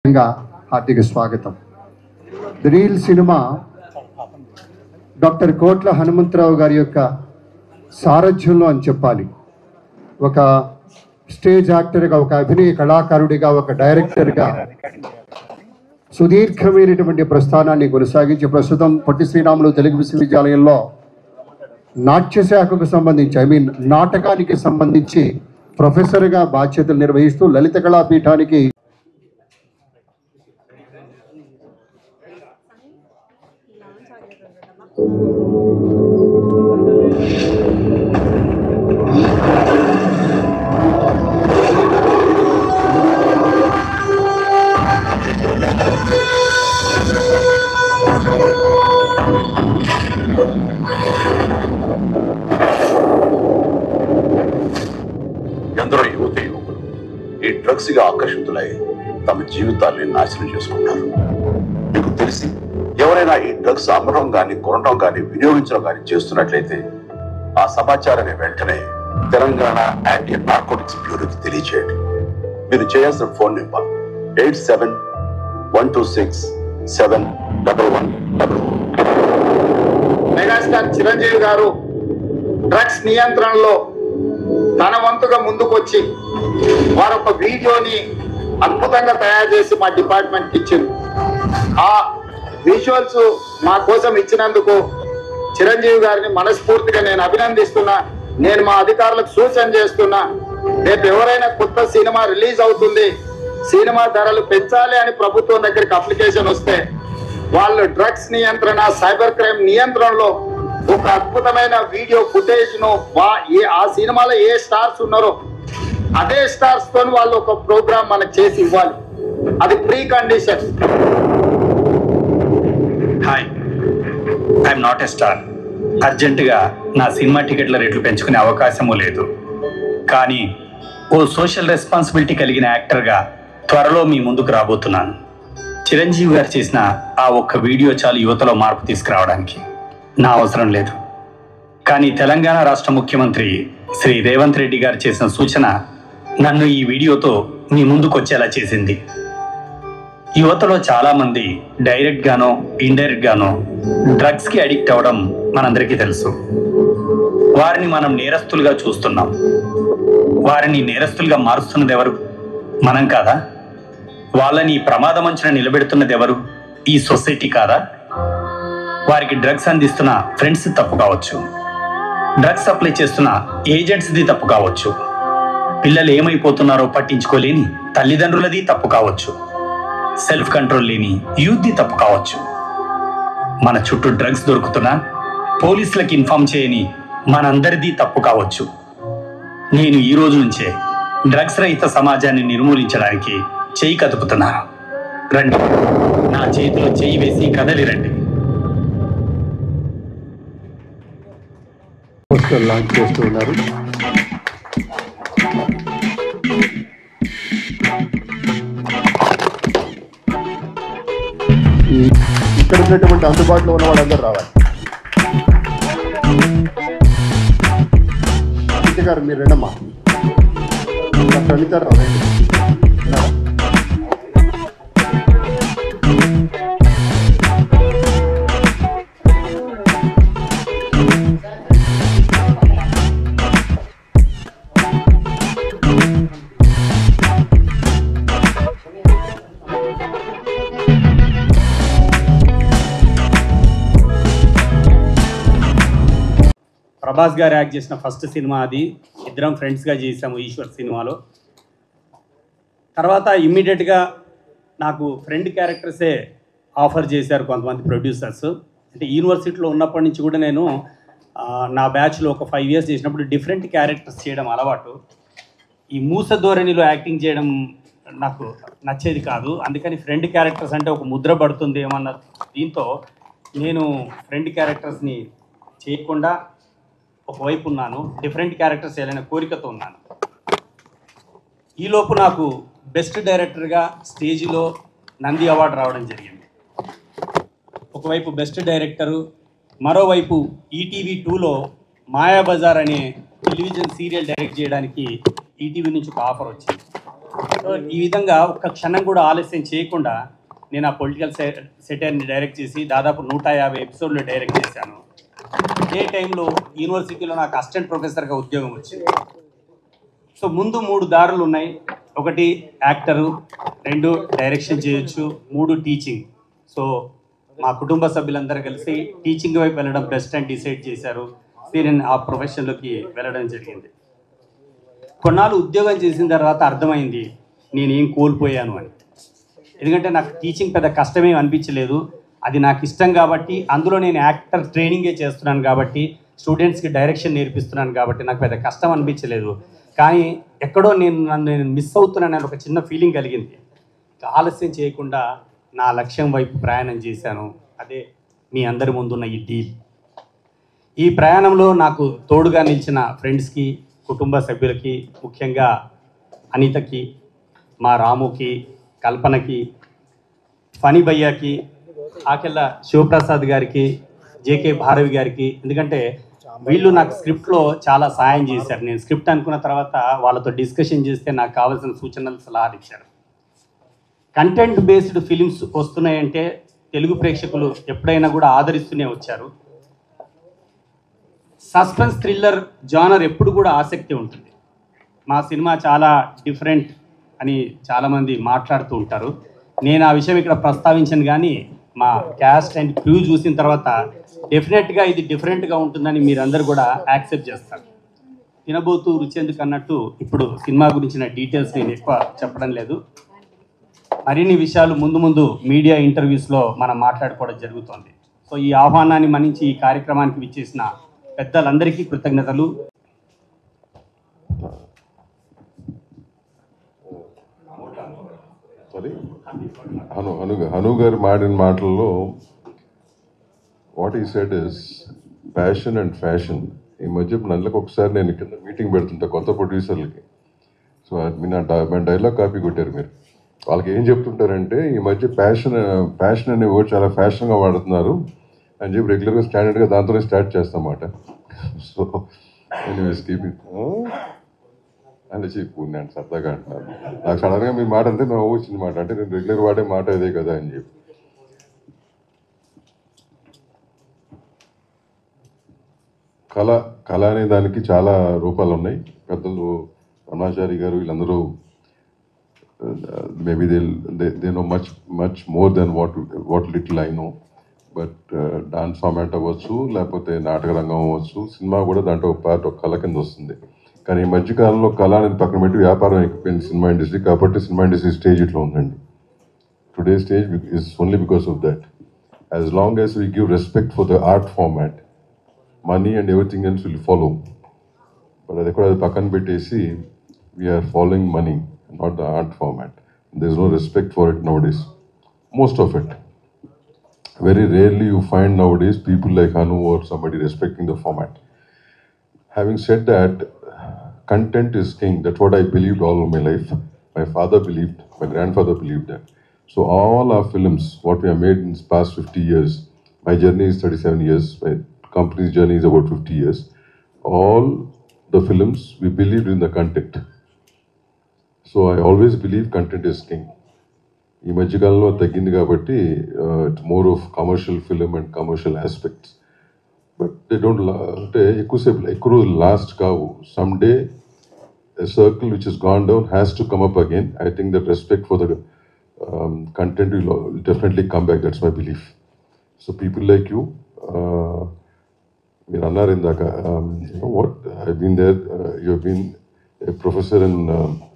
గా హార్దిక స్వాగతం the reel cinema doctor కోట్ల హనుమంతరావు గారి యొక్క సారథ్యంలో అని చెప్పాలి ఒక స్టేజ్ యాక్టర్గా ఒక అభినయ కళాకారుడిగా ఒక డైరెక్టర్గా సుదీర్ఘమైనటువంటి ప్రస్థానాన్ని కొనసాగించి ప్రస్తుతం పొట్టి శ్రీరాములు తెలుగు విశ్వవిద్యాలయంలో నాట్య శాఖకు సంబంధించి ఐ మీన్ నాటకానికి సంబంధించి ప్రొఫెసర్గా బాధ్యతలు నిర్వహిస్తూ లలిత కళాపీఠానికి ఎందరో యువత యువకులు ఈ డ్రగ్స్ గా ఆకర్షితులై తమ జీవితాల్ని నాశనం చేసుకుంటారు మీకు తెలిసి ఎవరైనా ఈ డ్రగ్స్ అమ్మడం గాని కొనడం గాని వినియోగించడం గాని చేస్తున్నట్లయితే ఆ సమాచారాన్ని వెంటనే తెలంగాణ యాంటీ నార్కోటిక్స్ బ్యూరోకి తెలియచేయండి మీరు చేయాల్సిన phone number eight seven one two six seven double one double megastar Chiranjeevi garu drugs నియంత్రణలో తన వంతుగా ముందుకొచ్చి వారు ఒక వీడియోని అద్భుతంగా తయారు చేసి మా డిపార్ట్మెంట్ ఇచ్చింది ఆ విజువల్స్ మా కోసం ఇచ్చినందుకు చిరంజీవి గారిని మనస్ఫూర్తిగా నేను అభినందిస్తున్నా నేను మా అధికారులకు సూచన చేస్తున్నా రేపు ఎవరైనా కొత్త సినిమా రిలీజ్ అవుతుంది సినిమా ధరలు పెంచాలి అని ప్రభుత్వం దగ్గరికి అప్లికేషన్ వస్తే వాళ్ళు డ్రగ్స్ నియంత్రణ సైబర్ క్రైమ్ నియంత్రణలో ఒక అద్భుతమైన వీడియో ఫుటేజ్ ను వా- ఏ- ఆ సినిమాలో ఏ స్టార్స్ ఉన్నారో అదే స్టార్స్ తో వాళ్ళు ఒక ప్రోగ్రామ్ మనకు చేసి ఇవ్వాలి అది precondition hi I'm not a star అర్జెంటుగా నా సినిమా టికెట్ల రేట్లు పెంచుకునే అవకాశము లేదు కానీ ఓ సోషల్ రెస్పాన్సిబిలిటీ కలిగిన యాక్టర్గా త్వరలో మీ ముందుకు రాబోతున్నాను చిరంజీవి గారు చేసిన ఆ ఒక్క వీడియో చాలు యువతలో మార్పు తీసుకురావడానికి నా అవసరం లేదు కానీ తెలంగాణ రాష్ట్ర ముఖ్యమంత్రి శ్రీ రేవంత్ రెడ్డి గారు చేసిన సూచన నన్ను ఈ వీడియోతో మీ ముందుకు వచ్చేలా చేసింది యువతలో చాలా మంది డైరెక్ట్ గానో ఇండైరెక్ట్ గానో డ్రగ్స్ కి అడిక్ట్ అవ్వడం మనందరికీ తెలుసు వారిని మనం నేరస్తులుగా చూస్తున్నాం వారిని నేరస్తులుగా మారుస్తున్నది ఎవరు మనం కాదా వాళ్ళని ఈ ప్రమాదమంచున నిలబెడుతున్నది ఎవరు ఈ సొసైటీ కాదా వారికి డ్రగ్స్ అందిస్తున్న ఫ్రెండ్స్ తప్పు కావచ్చు డ్రగ్స్ సప్లై చేస్తున్న ఏజెంట్స్ది తప్పు కావచ్చు పిల్లలు ఏమైపోతున్నారో పట్టించుకోలేని తల్లిదండ్రులది తప్పు కావచ్చు సెల్ఫ్ కంట్రోల్ లేని యూత్ది తప్పు కావచ్చు మన చుట్టూ డ్రగ్స్ దొరుకుతున్నా పోలీసులకు ఇన్ఫార్మ్ చేయని మనందరిది తప్పు కావచ్చు నేను ఈ రోజు నుంచే డ్రగ్స్ రహిత సమాజాన్ని నిర్మూలించడానికి చేయి కదుపుతున్నాను రండి నా చేతిలో చేయి వేసి కదలి రండి పోస్టర్ లాంచ్ చేస్తూ ఉన్నారు ఈ- ఇక్కడ ఉన్నటువంటి అందుబాటులో ఉన్న వాళ్ళందరూ రావాలి ప్రణీత గారు మీరు రెండమ్మా ఇంకా ప్రణీత రావు, రండి. ఉన్నారా? ప్రభాస్ గారు యాక్ట్ చేసిన ఫస్ట్ సినిమా అది ఇద్దరం ఫ్రెండ్స్గా చేసాము ఈశ్వర్ సినిమాలో తర్వాత ఇమ్మీడియట్గా నాకు ఫ్రెండ్ క్యారెక్టర్సే ఆఫర్ చేశారు కొంతమంది ప్రొడ్యూసర్స్ అంటే యూనివర్సిటీలో ఉన్నప్పటి నుంచి కూడా నేను ఆ, నా బ్యాచ్లో ఒక ఫైవ్ ఇయర్స్ చేసినప్పుడు డిఫరెంట్ క్యారెక్టర్స్ చేయడం అలవాటు ఈ మూస ధోరణిలో యాక్టింగ్ చేయడం నాకు నచ్చేది కాదు అందుకని ఫ్రెండ్ క్యారెక్టర్స్ అంటే ఒక ముద్ర పడుతుంది ఏమన్న దీంతో నేను ఫ్రెండ్ క్యారెక్టర్స్ని చేయకుండా ఒకవైపు ఉన్నాను డిఫరెంట్ క్యారెక్టర్స్ చేయాలనే కోరికతో ఉన్నాను ఈలోపు నాకు బెస్ట్ డైరెక్టర్గా స్టేజ్లో నంది అవార్డు రావడం జరిగింది ఒకవైపు బెస్ట్ డైరెక్టరు మరోవైపు ఈటీవీ టూలో మాయాబజార్ అనే టెలివిజన్ సీరియల్ డైరెక్ట్ చేయడానికి ఈటీవీ నుంచి ఒక ఆఫర్ వచ్చింది సో ఈ విధంగా ఒక్క క్షణం కూడా ఆలస్యం చేయకుండా నేను ఆ పొలిటికల్ సెటర్ని డైరెక్ట్ చేసి దాదాపు నూట యాభై ఎపిసోడ్లు డైరెక్ట్ చేశాను ఏ టైంలో యూనివర్సిటీలో నాకు అసిస్టెంట్ ప్రొఫెసర్గా ఉద్యోగం వచ్చింది సో ముందు మూడు దారులు ఉన్నాయి ఒకటి యాక్టరు రెండు డైరెక్షన్ చేయొచ్చు మూడు టీచింగ్ సో మా కుటుంబ సభ్యులందరూ కలిసి టీచింగ్ వైపు వెళ్ళడం బెస్ట్ అని డిసైడ్ చేశారు సో నేను ఆ ప్రొఫెషన్లోకి వెళ్ళడం జరిగింది కొన్నాళ్ళు ఉద్యోగం చేసిన తర్వాత అర్థమైంది నేను ఏం కోల్పోయాను అని ఎందుకంటే నాకు టీచింగ్ పెద్ద కష్టమేం అనిపించలేదు అది నాకు ఇష్టం కాబట్టి అందులో నేను యాక్టర్ ట్రైనింగే చేస్తున్నాను కాబట్టి స్టూడెంట్స్కి డైరెక్షన్ నేర్పిస్తున్నాను కాబట్టి నాకు పెద్ద కష్టం అనిపించలేదు కానీ ఎక్కడో నేను నన్ను నేను మిస్ అవుతున్నానని ఒక చిన్న ఫీలింగ్ కలిగింది ఇంకా ఆలస్యం చేయకుండా నా లక్ష్యం వైపు ప్రయాణం చేశాను అదే మీ అందరి ముందున్న ఈ డీల్ ఈ ప్రయాణంలో నాకు తోడుగా నిలిచిన ఫ్రెండ్స్కి కుటుంబ సభ్యులకి ముఖ్యంగా అనితకి మా రాముకి కల్పనకి ఫణి భయ్యాకి ఆకెళ్ళ శివప్రసాద్ గారికి జేకే భారవి గారికి ఎందుకంటే వీళ్ళు నాకు స్క్రిప్ట్లో చాలా సాయం చేశారు నేను స్క్రిప్ట్ అనుకున్న తర్వాత వాళ్ళతో డిస్కషన్ చేస్తే నాకు కావాల్సిన సూచనలు సలహాలు ఇచ్చారు కంటెంట్ బేస్డ్ ఫిలిమ్స్ వస్తున్నాయంటే తెలుగు ప్రేక్షకులు ఎప్పుడైనా కూడా ఆదరిస్తూనే వచ్చారు సస్పెన్స్ థ్రిల్లర్ జానర్ ఎప్పుడు కూడా ఆసక్తి ఉంటుంది మా సినిమా చాలా డిఫరెంట్ అని చాలామంది మాట్లాడుతూ ఉంటారు నేను ఆ విషయం ఇక్కడ ప్రస్తావించను కానీ మా క్యాస్ట్ అండ్ క్రూ చూసిన తర్వాత డెఫినెట్గా ఇది డిఫరెంట్గా ఉంటుందని మీరందరూ కూడా యాక్సెప్ట్ చేస్తారు తినబోతూ రుచి ఎందుకు అన్నట్టు ఇప్పుడు సినిమా గురించిన డీటెయిల్స్ నేను ఎక్కువ చెప్పడం లేదు మరిన్ని విషయాలు ముందు ముందు మీడియా ఇంటర్వ్యూస్లో మనం మాట్లాడుకోవడం జరుగుతోంది సో ఈ ఆహ్వానాన్ని మన్నించి ఈ కార్యక్రమానికి విచ్చేసిన పెద్దలందరికీ కృతజ్ఞతలు సారీ హను హను హను గారు మాడిన మాటల్లో వాట్ ఈ set is passion and fashion ఈ మధ్య నెలకు ఒకసారి నేను కింద మీటింగ్ పెడుతుంటా కొత్త ప్రొడ్యూసర్లకి సో మీ నా డై- నా డైలాగ్ కాపీ కొట్టారు మీరు వాళ్ళకి ఏం చెప్తుంటారంటే ఈ మధ్య ప్యాషన్ ప్యాషన్ అనే వర్డ్ చాలా ఫ్యాషన్గా వాడుతున్నారు అని చెప్పి రెగ్యులర్గా స్టాండర్డ్గా దాంతోనే స్టార్ట్ చేస్తామాట సో ఎనీవేస్ కీప్ ఇట్ అని చెప్పి నేను సరదాగా అంటున్నాను నాకు సడన్గా మీ మాట అంటే నా వచ్చింది మాట అంటే నేను రెగ్యులర్ వాడే మాట అదే కదా అని చెప్పి కళ కళ అనే దానికి చాలా రూపాలు ఉన్నాయి పెద్దలు రమణాచారి గారు వీళ్ళందరూ maybe they they know much much more than what what little I know but dance format అవ్వచ్చు లేకపోతే నాటక రంగం అవ్వచ్చు సినిమా కూడా దాంట్లో ఒక పార్ట్ ఒక కళ కింద వస్తుంది కానీ ఈ మధ్యకాలంలో కళ అనేది పక్కన పెట్టి వ్యాపారం ఎక్కిపోయింది సినిమా ఇండస్ట్రీ కాబట్టి సినిమా ఇండస్ట్రీ స్టేజ్ ఇట్లా ఉందండి today stage is only because of that as long as we give respect for the art format money and everything else will follow but అది కూడా అది పక్కన పెట్టేసి we're following money not the art format there is no respect for it nowadays most of it very rarely you find nowadays people like Hanu or somebody respecting the format. Having said that, content is king. That's what I believed all of my life. My father believed, my grandfather believed that. So all our films, what we have made in the past 50 years, my journey is 37 years, my company's journey is about 50 years. All the films, we believed in the content. So I always believe content is king. ఈ మధ్యకాలంలో తగ్గింది కాబట్టి it's more of commercial film and commercial aspects but they don't అంటే ఎక్కువసేపు ఎక్కువ రోజులు last కావు some day circle which is gone down has to come up again I think that respect for the content will definitely come back that's my belief so people like you మీరు అన్నారు ఇందాక what I been there you been professor in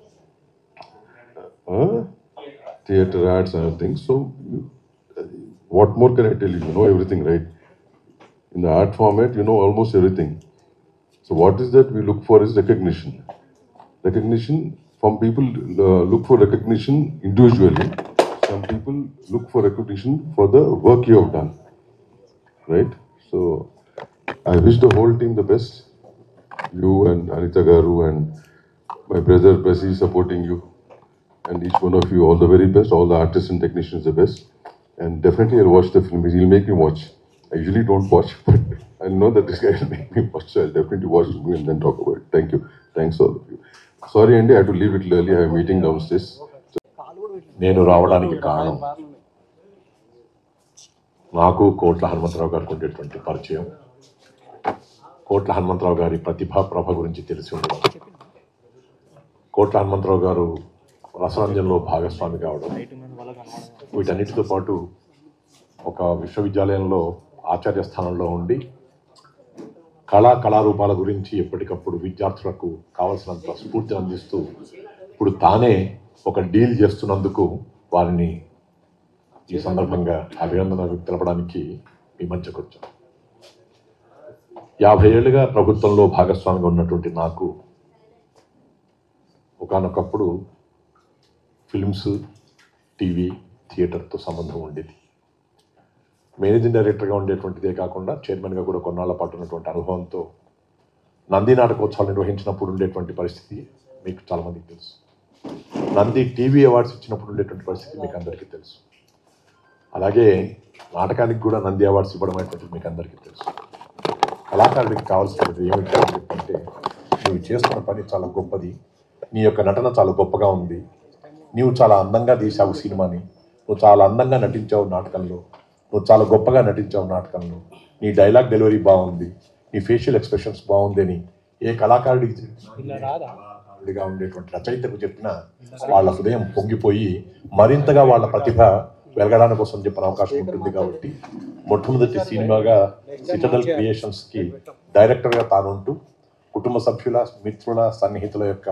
theatre arts and things. So, uh, what more can I tell you? You know everything, right? In the art format, you know almost everything. So, what is that we look for is recognition. Recognition from people uh, look for recognition individually. Some people look for recognition for the work you have done, right? So, I wish the whole team the best. You and Anita Garu and my brother Basi supporting you and each one of you all the very best, all the artists and technicians the best. And definitely I'll watch the film. He'll make me watch. I usually don't watch, but I know that this guy will make me watch, so I'll definitely watch the movie and then talk about it. Thank you. Thanks all of you. Sorry అండి I to leave it early I meeting downstairs నేను రావడానికి కారణం నాకు కోట్ల హనుమంతరావు గారికి ఉండేటువంటి పరిచయం కోట్ల హనుమంతరావు గారి ప్రతిభా ప్రభ గురించి తెలిసి ఉండడం కోట్ల హనుమంతరావు గారు రసరంజన్లో భాగస్వామి కావడం వీటన్నిటితో పాటు ఒక విశ్వవిద్యాలయంలో ఆచార్య స్థానంలో ఉండి కళా కళారూపాల గురించి ఎప్పటికప్పుడు విద్యార్థులకు కావలసినంత స్ఫూర్తిని అందిస్తూ ఇప్పుడు తానే ఒక డీల్ చేస్తున్నందుకు వారిని ఈ సందర్భంగా అభినందనలు తెలపడానికి మీ మధ్యకు వచ్చాం యాభై ఏళ్ళుగా ప్రభుత్వంలో భాగస్వామిగా ఉన్నటువంటి నాకు ఒకానొకప్పుడు ఫిల్మ్స్ టీవీ థియేటర్తో సంబంధం ఉండేది మేనేజింగ్ డైరెక్టర్గా ఉండేటువంటిదే కాకుండా చైర్మన్గా కూడా కొన్నాళ్ల పాటు ఉన్నటువంటి అనుభవంతో నంది నాటకోత్సవాలు నిర్వహించినప్పుడు ఉండేటువంటి పరిస్థితి మీకు చాలామందికి తెలుసు నంది టీవీ అవార్డ్స్ ఇచ్చినప్పుడు ఉండేటువంటి పరిస్థితి మీకు అందరికీ తెలుసు అలాగే నాటకానికి కూడా నంది అవార్డ్స్ ఇవ్వడం అనేటువంటిది మీకు అందరికీ తెలుసు కళాకారుడికి కావాల్సినది ఏమిటి అని చెప్పంటే నువ్వు చేస్తున్న పని చాలా గొప్పది నీ యొక్క నటన చాలా గొప్పగా ఉంది నీవు చాలా అందంగా తీసావు సినిమాని నువ్వు చాలా అందంగా నటించావు నాటకంలో నువ్వు చాలా గొప్పగా నటించావు నాటకంలో నీ డైలాగ్ డెలివరీ బాగుంది నీ ఫేషియల్ ఎక్స్ప్రెషన్స్ బాగుంది అని ఏ కళాకారుడికి చెప్పినా, ఏ కళాకారుడిగా ఉండేటువంటి రచయితకు చెప్పినా వాళ్ళ హృదయం పొంగిపోయి మరింతగా వాళ్ళ ప్రతిభ వెలగడానికి కోసం చెప్పిన అవకాశం ఉంటుంది కాబట్టి మొట్టమొదటి సినిమాగా సిటడల్ క్రియేషన్స్ కి డైరెక్టర్ గా తానుంటూ కుటుంబ సభ్యుల మిత్రుల సన్నిహితుల యొక్క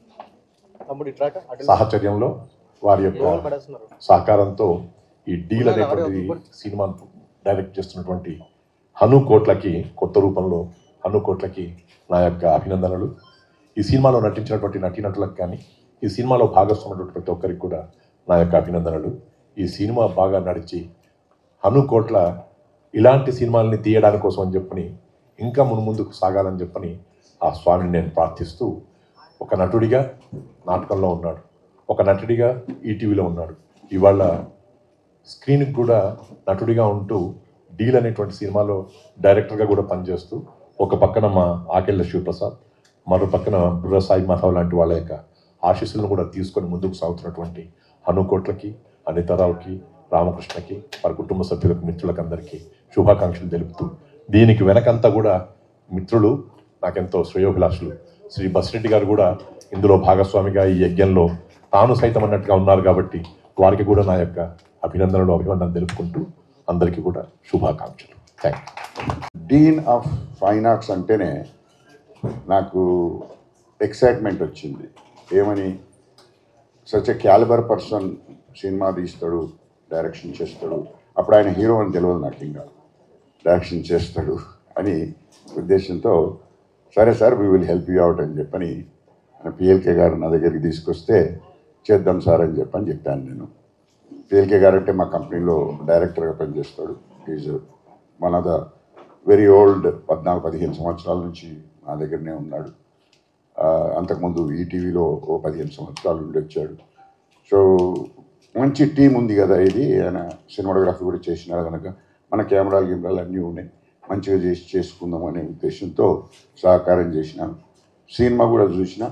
సాహచర్యంలో వారి యొక్క సహకారంతో ఈ డీల్ అనేటువంటి సినిమాను డైరెక్ట్ చేస్తున్నటువంటి హను కోట్లకి కొత్త రూపంలో హను కోట్లకి నా యొక్క అభినందనలు ఈ సినిమాలో నటించినటువంటి నటీనటులకు కానీ ఈ సినిమాలో భాగస్వామైనటువంటి ప్రతి ఒక్కరికి కూడా నా యొక్క అభినందనలు ఈ సినిమా బాగా నడిచి హను కోట్ల ఇలాంటి సినిమాల్ని తీయడానికి కోసం అని చెప్పని ఇంకా మును ముందుకు సాగాలని చెప్పని ఆ స్వామిని నేను ప్రార్థిస్తూ ఒక నటుడిగా నాటకంలో ఉన్నాడు ఒక నటుడిగా ఈటీవీలో ఉన్నాడు ఇవాళ స్క్రీన్కి కూడా నటుడిగా ఉంటూ డీల్ అనేటువంటి సినిమాలో డైరెక్టర్గా కూడా పనిచేస్తూ ఒక పక్కన మా ఆకెళ్ళ శివప్రసాద్ మరో పక్కన బుర్ర సాయి మాధవ్ లాంటి వాళ్ళ యొక్క ఆశీస్సులను కూడా తీసుకొని ముందుకు సాగుతున్నటువంటి హనుకోట్లకి అనితారావుకి రామకృష్ణకి వారి కుటుంబ సభ్యులకు మిత్రులకు అందరికీ శుభాకాంక్షలు తెలుపుతూ దీనికి వెనకంతా కూడా మిత్రులు నాకెంతో శ్రేయోభిలాషులు శ్రీ బసిరెడ్డి గారు కూడా ఇందులో భాగస్వామిగా ఈ యజ్ఞంలో తాను సైతం అన్నట్టుగా ఉన్నారు కాబట్టి వారికి కూడా నా యొక్క అభినందనలు అభివందనలు తెలుపుకుంటూ అందరికీ కూడా శుభాకాంక్షలు thank dean of fine arts అంటేనే నాకు ఎక్సైట్మెంట్ వచ్చింది ఏమని such a calibre person cinema తీస్తాడు డైరెక్షన్ చేస్తాడు అప్పుడు ఆయన హీరో అని తెలియదు నాకు ఇంకా డైరెక్షన్ చేస్తాడు అని ఉద్దేశంతో సరే sir we will help you out అని చెప్పని పిఎల్కే గారు నా దగ్గరికి తీసుకొస్తే చేద్దాం సార్ అని చెప్పని చెప్పాను నేను పిఎల్కే గారు అంటే మా కంపెనీలో డైరెక్టర్గా పనిచేస్తాడు is one of the very old పద్నాలుగు పదిహేను సంవత్సరాల నుంచి నా దగ్గరనే ఉన్నాడు ఆ, అంతకుముందు ఈటీవీలో ఓ పదిహేను సంవత్సరాలు ఉండి వచ్చాడు సో మంచి టీం ఉంది కదా ఇది ఆయన సినిమాటోగ్రఫీ కూడా చేసినాడు కనుక మన కెమెరాలు గిమెరాలు అన్నీ ఉన్నాయి మంచిగా చేసి చేసుకుందాం అనే ఉద్దేశంతో సహకారం చేసినాను సినిమా కూడా చూసిన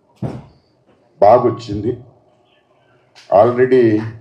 బాగొచ్చింది ఆల్రెడీ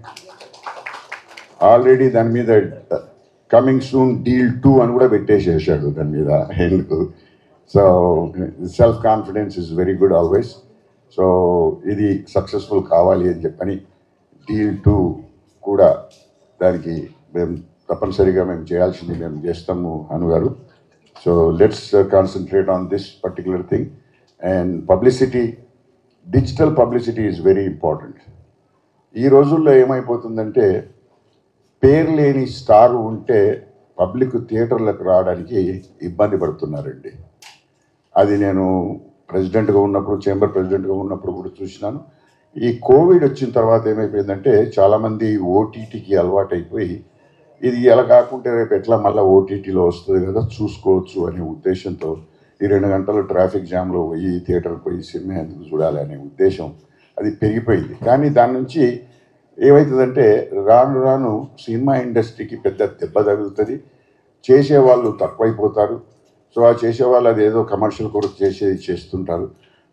ఆల్రెడీ దాని మీద కమింగ్ సూన్ డీల్ టూ అని కూడా పెట్టేసేసాడు దాని మీద ఎందుకు so self confidence is very good always so ఇది సక్సెస్ఫుల్ కావాలి అని చెప్పని డీల్ టూ కూడా దానికి మేము తప్పనిసరిగా మేము చేయాల్సింది మేము చేస్తాము అనుగారు so let's concentrate on this particular thing and publicity digital publicity is very important ఈ రోజుల్లో ఏమైపోతుందంటే పేరు లేని స్టార్ ఉంటే పబ్లిక్ థియేటర్లకు రావడానికి ఇబ్బంది పడుతున్నారండి అది నేను ప్రెసిడెంట్గా ఉన్నప్పుడు చేంబర్ ప్రెసిడెంట్గా ఉన్నప్పుడు కూడా చూసినాను ఈ కోవిడ్ వచ్చిన తర్వాత ఏమైపోయిందంటే చాలామంది ఓటీటీకి అలవాటైపోయి ఇది ఎలా కాకుంటే రేపు ఎట్లా మళ్ళీ ఓటీటీలో వస్తుంది కదా చూసుకోవచ్చు అనే ఉద్దేశంతో ఈ రెండు గంటలు ట్రాఫిక్ జామ్లో పోయి థియేటర్కి పోయి సినిమా ఎందుకు చూడాలి అనే ఉద్దేశం అది పెరిగిపోయింది కానీ దాని నుంచి ఏమవుతుందంటే రాను రాను సినిమా ఇండస్ట్రీకి పెద్ద దెబ్బ తగులుతుంది చేసేవాళ్ళు తక్కువైపోతారు సో ఆ చేసేవాళ్ళు అది ఏదో కమర్షియల్ కొరకు చేసేది చేస్తుంటారు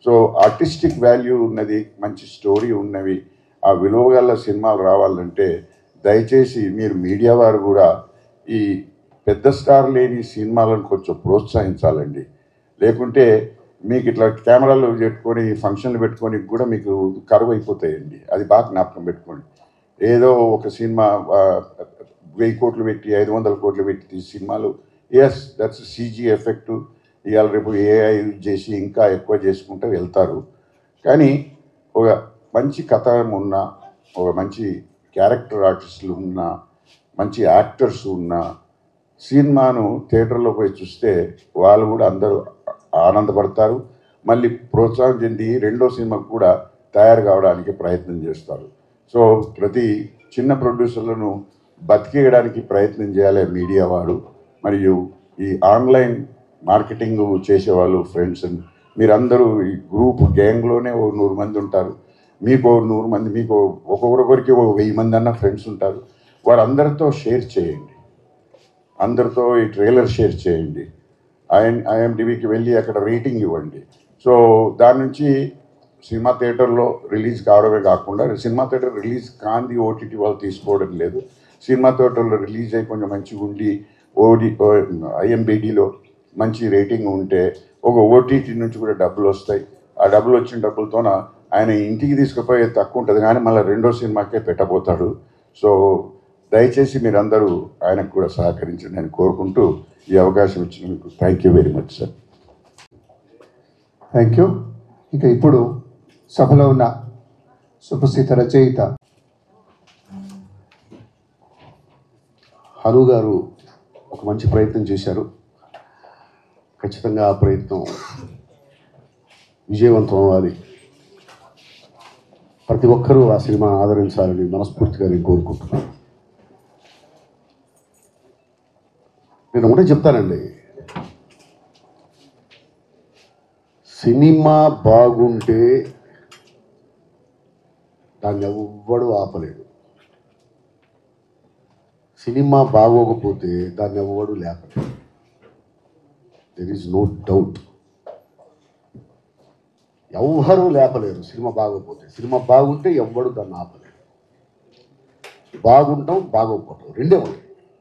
సో ఆర్టిస్టిక్ వాల్యూ ఉన్నది మంచి స్టోరీ ఉన్నవి ఆ విలువ గల సినిమాలు రావాలంటే దయచేసి మీరు మీడియా వారు కూడా ఈ పెద్ద స్టార్ లేని సినిమాలను కొంచెం ప్రోత్సహించాలండి లేకుంటే మీకు ఇట్లా కెమెరాలు పెట్టుకొని ఫంక్షన్లు పెట్టుకొని కూడా మీకు కరువు అయిపోతాయండి అది బాగా జ్ఞాపకం పెట్టుకోండి ఏదో ఒక సినిమా ఆ, వెయ్యి కోట్లు పెట్టి ఐదు వందల కోట్లు పెట్టి తీసి సినిమాలు ఎస్ దట్స్ సీజీ ఎఫెక్ట్ ఇవాళ రేపు ఏఐ యూజ్ చేసి ఇంకా ఎక్కువ చేసుకుంటూ వెళ్తారు కానీ ఒక మంచి కథ ఉన్న ఒక మంచి క్యారెక్టర్ ఆర్టిస్టులు ఉన్న మంచి యాక్టర్స్ ఉన్న సినిమాను థియేటర్లో పోయి చూస్తే వాళ్ళు కూడా అందరూ ఆనందపడతారు మళ్ళీ ప్రోత్సాహం చెంది రెండో సినిమాకు కూడా తయారు కావడానికి ప్రయత్నం చేస్తారు సో ప్రతి చిన్న ప్రొడ్యూసర్లను బతికేయడానికి ప్రయత్నం చేయాలి మీడియా వారు మరియు ఈ ఆన్లైన్ మార్కెటింగ్ చేసేవాళ్ళు ఫ్రెండ్స్ మీరందరూ ఈ గ్రూప్ గ్యాంగ్లోనే ఓ నూరు మంది ఉంటారు మీకు ఓ నూరు మంది మీకు ఒక్కొక్కరికి ఒక వెయ్యి మంది అన్న ఫ్రెండ్స్ ఉంటారు వారందరితో షేర్ చేయండి అందరితో ఈ ట్రైలర్ షేర్ చేయండి ఐఎన్ ఐఎండిబికి వెళ్ళి అక్కడ రేటింగ్ ఇవ్వండి సో దాని నుంచి సినిమా థియేటర్లో రిలీజ్ కావడమే కాకుండా సినిమా థియేటర్ రిలీజ్ కాంది ఓటీటీ వాళ్ళు తీసుకోవడం లేదు సినిమా థియేటర్లో రిలీజ్ అయ్యి కొంచెం మంచిగా ఉండి ఓడి ఐఎంబిడిలో మంచి రేటింగ్ ఉంటే ఒక ఓటీటీ నుంచి కూడా డబ్బులు వస్తాయి ఆ డబ్బులు వచ్చిన డబ్బులతోన ఆయన ఇంటికి తీసుకుపోయే తక్కువ ఉంటుంది కానీ మళ్ళీ రెండో సినిమాకే పెట్టబోతాడు సో దయచేసి మీరందరూ ఆయనకు కూడా సహకరించండి అని కోరుకుంటూ ఈ అవకాశం ఇచ్చినందుకు thank you very much sir thank you ఇక ఇప్పుడు సభలో ఉన్న సుప్రసిద్ధ రచయిత హను గారు ఒక మంచి ప్రయత్నం చేశారు ఖచ్చితంగా ఆ ప్రయత్నం విజయవంతం అవ్వాలి ప్రతి ఒక్కరూ ఆ సినిమా ఆదరించాలని మనస్ఫూర్తిగా నేను కోరుకుంటున్నాను నేను ఒకటే చెప్తానండి సినిమా బాగుంటే దాన్ని ఎవ్వడు ఆపలేడు సినిమా బాగోకపోతే దాన్ని ఎవ్వడు లేపలేడు దెర్ ఈజ్ నో డౌట్ ఎవ్వరూ లేపలేరు సినిమా బాగోకపోతే సినిమా బాగుంటే ఎవ్వడు దాన్ని ఆపలేడు బాగుంటాం బాగోకపోవటం రెండే ఉంటాయి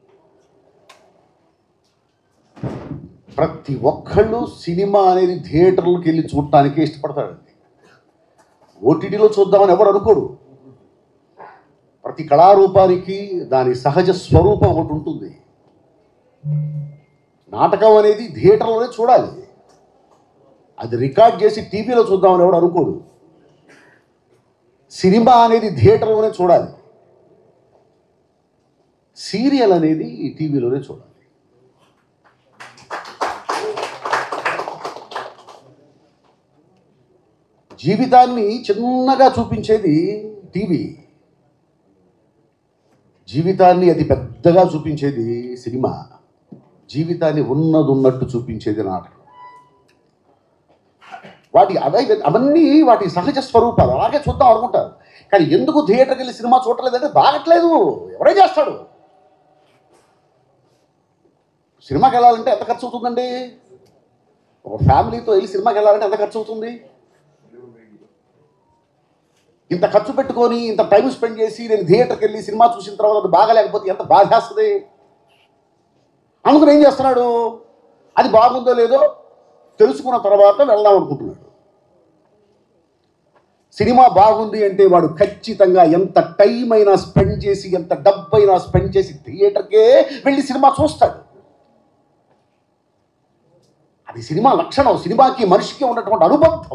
ప్రతి ఒక్కళ్ళు సినిమా అనేది థియేటర్లకు వెళ్ళి చూడటానికి ఇష్టపడతాడండి ఓటీటీలో చూద్దామని ఎవరు అనుకోడు ప్రతి కళారూపానికి దాని సహజ స్వరూపం ఒకటి ఉంటుంది నాటకం అనేది థియేటర్లోనే చూడాలి అది రికార్డ్ చేసి టీవీలో చూద్దామని ఎవడు అనుకోడు సినిమా అనేది థియేటర్లోనే చూడాలి సీరియల్ అనేది టీవీలోనే చూడాలి జీవితాన్ని చిన్నగా చూపించేది టీవీ జీవితాన్ని అతి పెద్దగా చూపించేది సినిమా జీవితాన్ని ఉన్నది ఉన్నట్టు చూపించేది నాటకం వాటి అవే అవన్నీ వాటి సహజ స్వరూపాలు అలాగే చూద్దాం అనుకుంటారు కానీ ఎందుకు థియేటర్కి వెళ్ళి సినిమా చూడలేదంటే బాగట్లేదు ఎవరే చేస్తాడు సినిమాకి వెళ్ళాలంటే ఎంత ఖర్చు అవుతుందండి ఒక ఫ్యామిలీతో వెళ్ళి సినిమాకి వెళ్ళాలంటే ఎంత ఖర్చు అవుతుంది ఇంత ఖర్చు పెట్టుకొని ఇంత టైం స్పెండ్ చేసి నేను థియేటర్కి వెళ్ళి సినిమా చూసిన తర్వాత అది బాగాలేకపోతే ఎంత బాధేస్తుంది అందుకని ఏం చేస్తున్నాడు అది బాగుందో లేదో తెలుసుకున్న తర్వాత వెళ్దాం అనుకుంటున్నాడు సినిమా బాగుంది అంటే వాడు ఖచ్చితంగా ఎంత టైం అయినా స్పెండ్ చేసి ఎంత డబ్బు అయినా స్పెండ్ చేసి థియేటర్కే వెళ్ళి సినిమా చూస్తాడు అది సినిమా లక్షణం సినిమాకి మనిషికి ఉన్నటువంటి అనుబంధం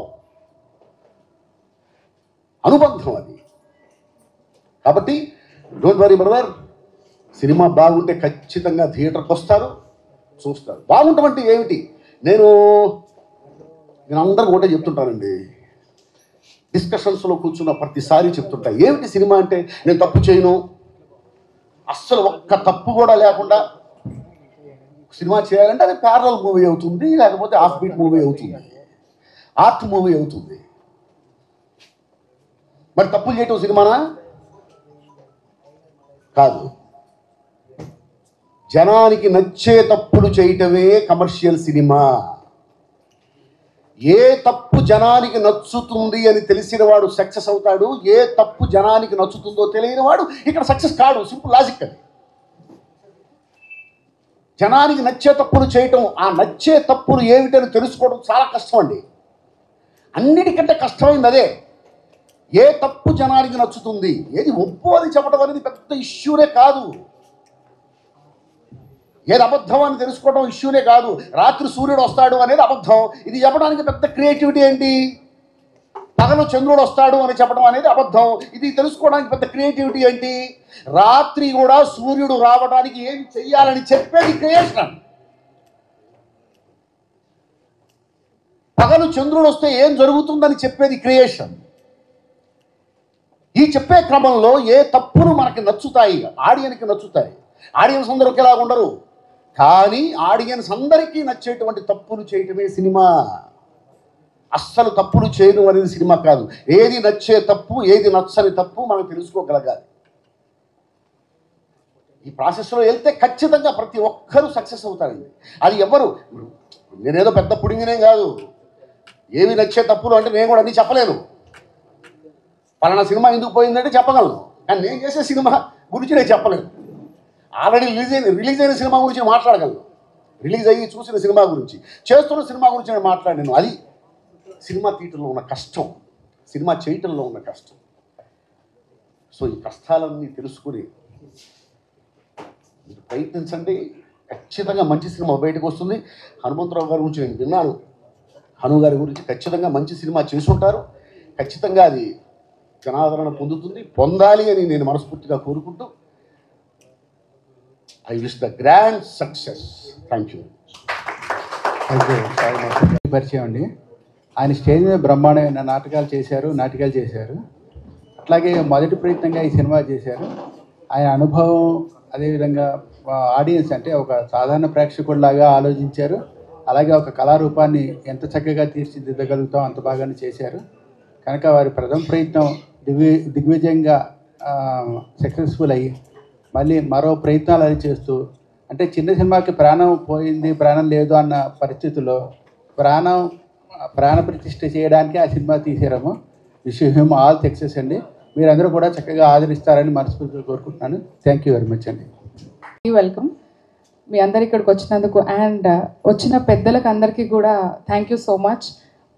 అనుబంధం అది కాబట్టి డోంట్ వరీ బ్రదర్ సినిమా బాగుంటే ఖచ్చితంగా థియేటర్కి వస్తారు చూస్తారు బాగుంటామంటే ఏమిటి నేను నేను అందరికి ఒకటే చెప్తుంటానండి డిస్కషన్స్లో కూర్చున్న ప్రతిసారి చెప్తుంటా ఏమిటి సినిమా అంటే నేను తప్పు చేయను అస్సలు ఒక్క తప్పు కూడా లేకుండా సినిమా చేయాలంటే అది ప్యారల్ మూవీ అవుతుంది లేకపోతే ఆఫ్ బీట్ మూవీ అవుతుంది ఆర్ట్ మూవీ అవుతుంది మరి తప్పులు చేయటం సినిమానా కాదు జనానికి నచ్చే తప్పులు చేయటమే కమర్షియల్ సినిమా ఏ తప్పు జనానికి నచ్చుతుంది అని తెలిసిన వాడు సక్సెస్ అవుతాడు ఏ తప్పు జనానికి నచ్చుతుందో తెలియని వాడు ఇక్కడ సక్సెస్ కాడు సింపుల్ లాజిక్ అది జనానికి నచ్చే తప్పులు చేయటం ఆ నచ్చే తప్పులు ఏమిటని తెలుసుకోవడం చాలా కష్టం అండి అన్నిటికంటే కష్టమైంది అదే ఏ తప్పు జనానికి నచ్చుతుంది ఏది ఒప్పు అని చెప్పడం అనేది పెద్ద ఇష్యూనే కాదు ఏది అబద్ధం అని తెలుసుకోవడం ఇష్యూనే కాదు రాత్రి సూర్యుడు వస్తాడు అనేది అబద్ధం ఇది చెప్పడానికి పెద్ద క్రియేటివిటీ ఏంటి పగలు చంద్రుడు వస్తాడు అని చెప్పడం అనేది అబద్ధం ఇది తెలుసుకోవడానికి పెద్ద క్రియేటివిటీ ఏంటి రాత్రి కూడా సూర్యుడు రావడానికి ఏం చెయ్యాలని చెప్పేది క్రియేషన్ పగలు చంద్రుడు వస్తే ఏం జరుగుతుందని చెప్పేది క్రియేషన్ ఈ చెప్పే క్రమంలో ఏ తప్పులు మనకి నచ్చుతాయి ఆడియన్కి నచ్చుతాయి ఆడియన్స్ అందరూ ఒకేలా ఉండరు కానీ ఆడియన్స్ అందరికీ నచ్చేటువంటి తప్పులు చేయటమే సినిమా అస్సలు తప్పులు చేయడం అనేది సినిమా కాదు ఏది నచ్చే తప్పు ఏది నచ్చని తప్పు మనం తెలుసుకోగలగాలి ఈ ప్రాసెస్లో వెళ్తే ఖచ్చితంగా ప్రతి ఒక్కరూ సక్సెస్ అవుతారండి అది ఎవరు నేనేదో పెద్ద పుడింగినే కాదు ఏవి నచ్చే తప్పులు అంటే నేను కూడా అన్నీ చెప్పలేను పలానా సినిమా ఎందుకు పోయిందంటే చెప్పగలను కానీ నేను చేసే సినిమా గురించి నేను చెప్పలేను ఆల్రెడీ రిలీజ్ అయిన రిలీజ్ అయిన సినిమా గురించి నేను మాట్లాడగలను రిలీజ్ అయ్యి చూసిన సినిమా గురించి చేస్తున్న సినిమా గురించి నేను మాట్లాడాను అది సినిమా తీయటంలో ఉన్న కష్టం సినిమా చేయటంలో ఉన్న కష్టం సో ఈ కష్టాలన్నీ తెలుసుకుని మీరు ప్రయత్నించండి ఖచ్చితంగా మంచి సినిమా బయటకు వస్తుంది హనుమంతరావు గారి గురించి నేను విన్నాను హను గారి గురించి ఖచ్చితంగా మంచి సినిమా చేసి ఉంటారు ఖచ్చితంగా అది జనాదరణ పొందుతుంది పొందాలి అని నేను మనస్ఫూర్తిగా కోరుకుంటూ I wish the grand success thank you పరిచయం అండి ఆయన స్టేజ్ మీద బ్రహ్మాండమైన నాటకాలు చేశారు నాటకాలు చేశారు అట్లాగే మొదటి ప్రయత్నంగా ఈ సినిమా చేశారు ఆయన అనుభవం అదేవిధంగా ఆడియన్స్ అంటే ఒక సాధారణ ప్రేక్షకుడిలాగా ఆలోచించారు అలాగే ఒక కళారూపాన్ని ఎంత చక్కగా తీర్చిదిద్దగలుగుతాం అంత బాగానే చేశారు కనుక వారి ప్రథమ ప్రయత్నం దిగ్వి దిగ్విజయంగా సక్సెస్ఫుల్ అయ్యి మళ్ళీ మరో ప్రయత్నాలు అది చేస్తూ అంటే చిన్న సినిమాకి ప్రాణం పోయింది ప్రాణం లేదు అన్న పరిస్థితుల్లో ప్రాణం ప్రాణ ప్రతిష్ఠ చేయడానికి ఆ సినిమా తీసారము విష్ హ్యూమ్ ఆల్ సక్సెస్ అండి మీరందరూ కూడా చక్కగా ఆదరిస్తారని మనస్ఫూర్తిగా కోరుకుంటున్నాను థ్యాంక్ యూ వెరీ మచ్ అండి వెల్కమ్ మీ అందరు ఇక్కడికి వచ్చినందుకు అండ్ వచ్చిన పెద్దలకు అందరికీ కూడా thank you so much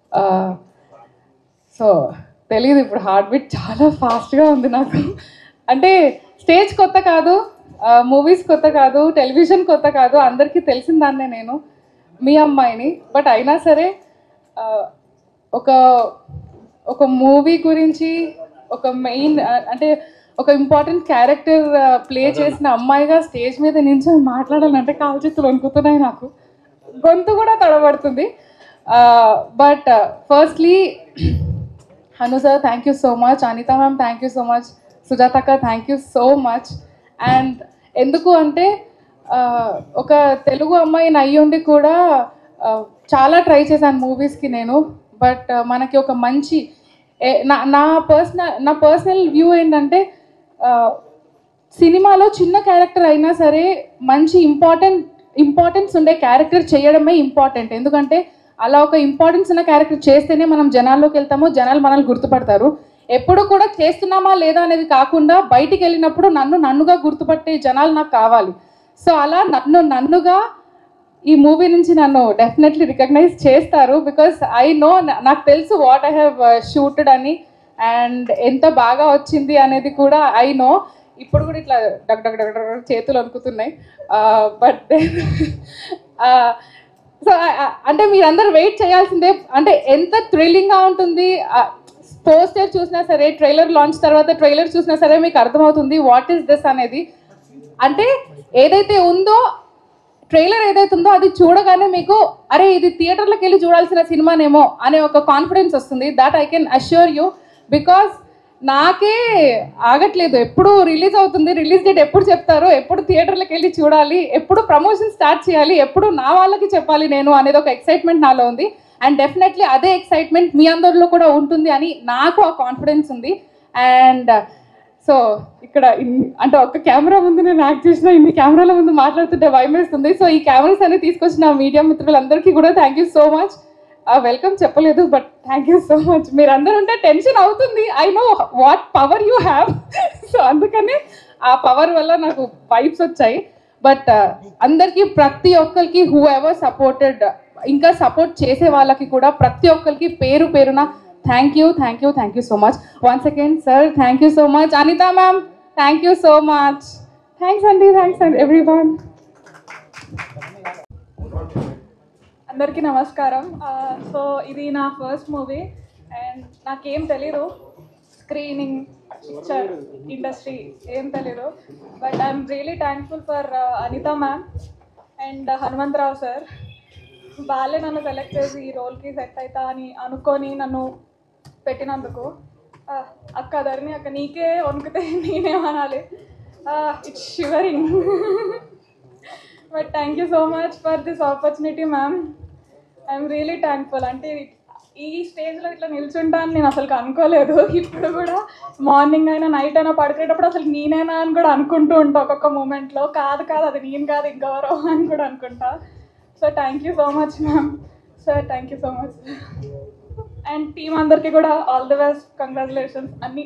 so తెలియదు ఇప్పుడు హార్ట్ బీట్ చాలా ఫాస్ట్గా ఉంది నాకు అంటే స్టేజ్ కొత్త కాదు మూవీస్ కొత్త కాదు టెలివిజన్ కొత్త కాదు అందరికీ తెలిసిన దాన్నే నేను మీ అమ్మాయిని బట్ అయినా సరే ఆ, ఒక ఒక మూవీ గురించి ఒక మెయిన్ అంటే ఒక ఇంపార్టెంట్ క్యారెక్టర్ ప్లే చేసిన అమ్మాయిగా స్టేజ్ మీద నించొని మాట్లాడాలంటే కాలు చేతులు వణుకుతున్నాయి నాకు గొంతు కూడా తడబడుతుంది but firstly Hanu sir thank you so much Anitha ma'am thank you so much సుజాతక్క thank you so much and ఎందుకు అంటే ఆ, ఒక తెలుగు అమ్మాయిని అయ్యుండి కూడా ఆ, చాలా ట్రై చేశాను మూవీస్కి నేను బట్ మనకి ఒక మంచి ఏ- నా నా పర్సనల్ నా పర్సనల్ వ్యూ ఏంటంటే ఆ, సినిమాలో చిన్న క్యారెక్టర్ అయినా సరే మంచి ఇంపార్టెంట్ ఇంపార్టెన్స్ ఉండే క్యారెక్టర్ చేయడమే ఇంపార్టెంట్ ఎందుకంటే అలా ఒక ఇంపార్టెన్స్ ఉన్న క్యారెక్టర్ చేస్తేనే మనం జనాల్లోకి వెళ్తాము జనాలు మనల్ని గుర్తుపడతారు ఎప్పుడు కూడా చేస్తున్నామా లేదా అనేది కాకుండా బయటికి వెళ్ళినప్పుడు నన్ను నన్నుగా గుర్తుపట్టే జనాలు నాకు కావాలి సో అలా నన్ను నన్నుగా ఈ మూవీ నుంచి నన్ను డెఫినెట్లీ రికగ్నైజ్ చేస్తారు బికాస్ ఐ నో నాకు తెలుసు వాట్ ఐ హ్యావ్ షూటెడ్ అని అండ్ ఎంత బాగా వచ్చింది అనేది కూడా ఐ నో ఇప్పుడు కూడా ఇట్లా డగ్ డగ్ డగ్ డగ్ చేతులు అనుకుతున్నాయి బట్ సో అంటే మీరందరూ వెయిట్ చేయాల్సిందే అంటే ఎంత థ్రిల్లింగ్గా ఉంటుంది పోస్టర్ చూసినా సరే ట్రైలర్ లాంచ్ తర్వాత ట్రైలర్ చూసినా సరే మీకు అర్థమవుతుంది వాట్ ఈస్ దిస్ అనేది అంటే ఏదైతే ఉందో ట్రైలర్ ఏదైతే ఉందో అది చూడగానే మీకు అరే ఇది థియేటర్లకు వెళ్ళి చూడాల్సిన సినిమానేమో అనే ఒక కాన్ఫిడెన్స్ వస్తుంది that I can assure you because నాకే ఆగట్లేదు ఎప్పుడు రిలీజ్ అవుతుంది రిలీజ్ డేట్ ఎప్పుడు చెప్తారో ఎప్పుడు థియేటర్లకు వెళ్ళి చూడాలి ఎప్పుడు ప్రమోషన్ స్టార్ట్ చేయాలి ఎప్పుడు నా వాళ్ళకి చెప్పాలి నేను అనేది ఒక ఎక్సైట్మెంట్ నాలో ఉంది అండ్ డెఫినెట్లీ అదే ఎక్సైట్మెంట్ మీ అందరిలో కూడా ఉంటుంది అని నాకు ఆ కాన్ఫిడెన్స్ ఉంది అండ్ సో ఇక్కడ ఇన్- అంటే ఒక్క కెమెరా ముందు నేను యాక్ట్ చేసిన ఇన్ని కెమెరాల ముందు మాట్లాడుతుంటే భయం వేస్తుంది సో ఈ కెమెరాస్ అన్ని తీసుకొచ్చిన మీడియా మిత్రులందరికీ కూడా thank you so much welcome చెప్పలేదు but thank you so much మీరు అందరూ ఉంటే టెన్షన్ అవుతుంది I know what power you have so అందుకని ఆ పవర్ వల్ల నాకు వైబ్స్ వచ్చాయి బట్ అందరికీ ప్రతి ఒక్కరికి హూ ఎవర్ సపోర్టెడ్ ఇంకా సపోర్ట్ చేసే వాళ్ళకి కూడా ప్రతి ఒక్కరికి పేరు పేరున thank you thank you thank you so much one second sir thank you so much Anitha ma'am thank you so much thanks అండి థ్యాంక్స్ అండి ఎవ్రీ వన్ అందరికీ నమస్కారం సో ఇది నా ఫస్ట్ మూవీ అండ్ నాకేం తెలీదు స్క్రీనింగ్ పిక్చర్ ఇండస్ట్రీ ఏం తెలీదు but I'm really thankful for Anitha ma'am and Hanumantha Rao sir వాళ్ళే నన్ను సెలెక్ట్ చేసి ఈ రోల్కి సెట్ అవుతా అని అనుకొని నన్ను పెట్టినందుకు ఆ, అక్క ధరణి అక్క నీకే వణుకుతే నేనేమనాలి it's shivering but thank you so much for this opportunity ma'am I'm really thankful అంటే ఈ స్టేజ్లో ఇట్లా నిల్చుంటా అని నేను అసలు అనుకోలేదు ఇప్పుడు కూడా మార్నింగ్ అయినా నైట్ అయినా పడుకునేటప్పుడు అసలు నేనేనా అని కూడా అనుకుంటూ ఉంటా ఒక్కొక్క మూమెంట్లో కాదు కాదు అది నేను కాదు ఇంకెవరో అని కూడా అనుకుంటా so thank you so much ma'am sir thank you so much and team అందరికీ కూడా ఆల్ ది బెస్ట్ కంగ్రాచులేషన్స్ అన్నీ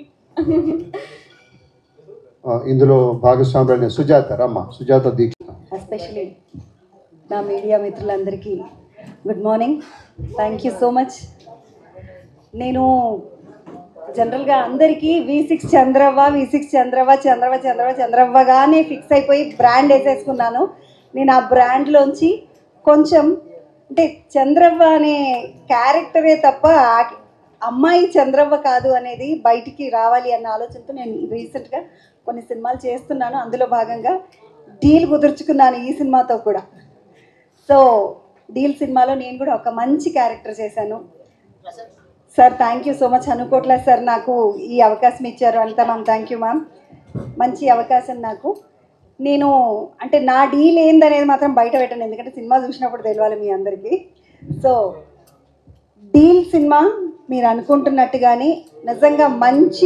ఆ, ఇందులో భాగస్వాములైన సుజాత రమ్మ సుజాత దీక్ష ఎస్పెషలీ నా మీడియా మిత్రులందరికీ good morning thank you so much నేను జనరల్గా అందరికీ V six Chandravva V six Chandravva Chandravva Chandravva చంద్రవ్వగానే ఫిక్స్ అయిపోయి బ్రాండ్ వేసేసుకున్నాను నేను ఆ బ్రాండ్లోంచి కొంచెం అంటే చంద్రవ్వ అనే క్యారెక్టరే తప్ప ఆ అమ్మాయి చంద్రవ్వ కాదు అనేది బయటికి రావాలి అన్న ఆలోచనతో నేను రీసెంట్గా కొన్ని సినిమాలు చేస్తున్నాను అందులో భాగంగా డీల్ కుదుర్చుకున్నాను ఈ సినిమాతో కూడా సో డీల్ సినిమాలో నేను కూడా ఒక మంచి క్యారెక్టర్ చేశాను sir thank you so much అనుకోట్లే సార్ నాకు ఈ అవకాశం ఇచ్చారు Anitha ma'am thank you ma'am మంచి అవకాశం నాకు నేను అంటే నా డీల్ ఏందనేది మాత్రం బయట పెట్టాను ఎందుకంటే సినిమా చూసినప్పుడు తెలియాలి మీ అందరికీ సో డీల్ సినిమా మీరు అనుకుంటున్నట్టుగానే నిజంగా మంచి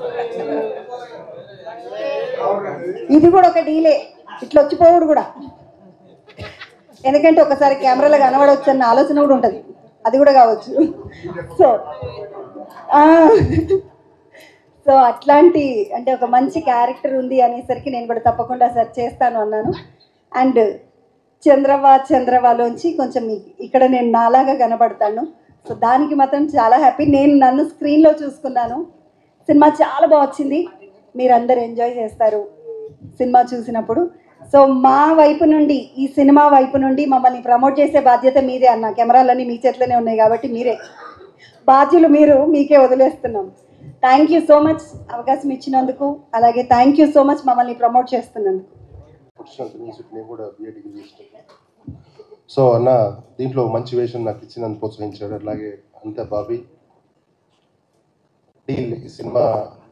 ఇది కూడా ఒక డీలే ఇట్లా వచ్చిపోవుడు కూడా ఎందుకంటే ఒకసారి కెమెరాలో కనబడవచ్చు అన్న ఆలోచన కూడా ఉంటుంది అది కూడా కావచ్చు సో ఆ, సో అట్లాంటి అంటే ఒక మంచి క్యారెక్టర్ ఉంది అనేసరికి నేను కూడా తప్పకుండా సార్ చేస్తాను అన్నాను అండ్ చంద్రవా చంద్రవాలోంచి కొంచెం ఇ- ఇక్కడ నేను నాలాగా కనబడతాను సో దానికి మాత్రం చాలా హ్యాపీ నేను నన్ను స్క్రీన్లో చూసుకున్నాను సినిమా చాలా బాగా వచ్చింది మీరందరూ ఎంజాయ్ చేస్తారు సినిమా చూసినప్పుడు సో మా వైపు నుండి ఈ సినిమా వైపు నుండి మమ్మల్ని ప్రమోట్ చేసే బాధ్యత మీరే అన్న కెమెరాలన్నీ మీ చేతిలోనే ఉన్నాయి కాబట్టి మీరే బాధ్యులు మీరు మీకే వదిలేస్తున్నాం థ్యాంక్ యూ సో మచ్ అవకాశం ఇచ్చినందుకు అలాగే థ్యాంక్ యూ సో మచ్ మమ్మల్ని ప్రమోట్ చేస్తున్నందుకు వచ్చినందుకు మ్యూజిక్ నేను కూడా బిఏ డిగ్రీ చేసిన సో అన్న దీంట్లో మంచి వేషం నాకు ఇచ్చినందుకు ప్రోత్సహించాడు అలాగే అంత బాబీ డీల్ ఈ సినిమా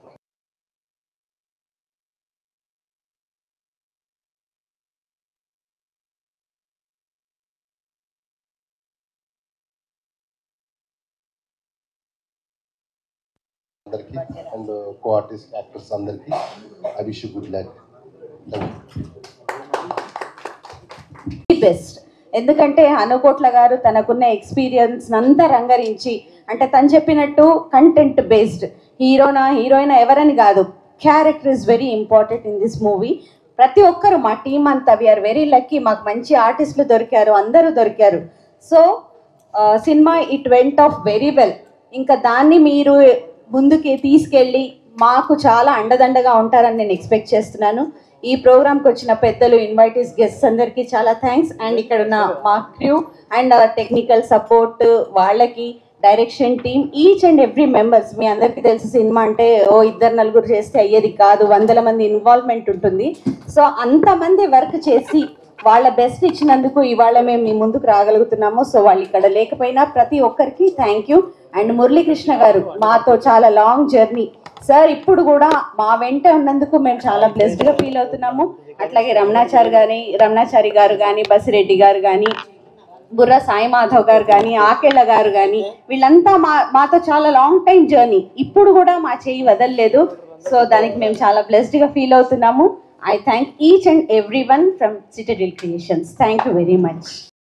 అందరికీ అండ్ కో ఆర్టిస్ట్ యాక్టర్స్ అందరికీ I wish good luck thank you best ఎందుకంటే అనుకోట్ల గారు తనకున్న ఎక్స్పీరియన్స్ అంతా రంగరించి అంటే తను చెప్పినట్టు కంటెంట్ బేస్డ్ హీరోనా హీరోయినా ఎవరని కాదు character is very important in this movie ప్రతి ఒక్కరు మా టీం అంతా వీఆర్ వెరీ లక్కీ మాకు మంచి ఆర్టిస్టులు దొరికారు అందరూ దొరికారు సో సినిమా it went off very well ఇంకా దాన్ని మీరు ముందుకి తీసుకెళ్ళి మాకు చాలా అండదండగా ఉంటారని నేను ఎక్స్పెక్ట్ చేస్తున్నాను ఈ ప్రోగ్రామ్కి వచ్చిన పెద్దలు ఇన్వైటీస్ గెస్ట్స్ అందరికీ చాలా థ్యాంక్స్ అండ్ ఇక్కడ ఉన్న మా క్రూ అండ్ టెక్నికల్ సపోర్ట్ వాళ్ళకి direction team each and every members మీ అందరికీ తెలుసు సినిమా అంటే ఓ ఇద్దరు నలుగురు చేస్తే అయ్యేది కాదు వందల మంది ఇన్వాల్వ్మెంట్ ఉంటుంది సో అంతమంది వర్క్ చేసి వాళ్ళ బెస్ట్ ఇచ్చినందుకు ఇవాళ మేము మీ ముందుకు రాగలుగుతున్నాము సో వాళ్ళు ఇక్కడ లేకపోయినా ప్రతి ఒక్కరికి థ్యాంక్ యూ అండ్ మురళీకృష్ణ గారు మాతో చాలా లాంగ్ జర్నీ సార్ ఇప్పుడు కూడా మా వెంట ఉన్నందుకు మేము చాలా బ్లెస్డ్ గా ఫీల్ అవుతున్నాము అట్లాగే రమణాచారి గారి రమణాచారి గారు కానీ బసిరెడ్డి గారు కానీ బుర్ర సాయి మాధవ్ గారు కానీ ఆకెళ్ళ గారు కానీ వీళ్ళంతా మా మాతో చాలా లాంగ్ టైం జర్నీ ఇప్పుడు కూడా మా చేయి వదలలేదు సో దానికి మేము చాలా బ్లెస్డ్ గా ఫీల్ అవుతున్నాము I thank each and every one from Citadel Creations thank you very much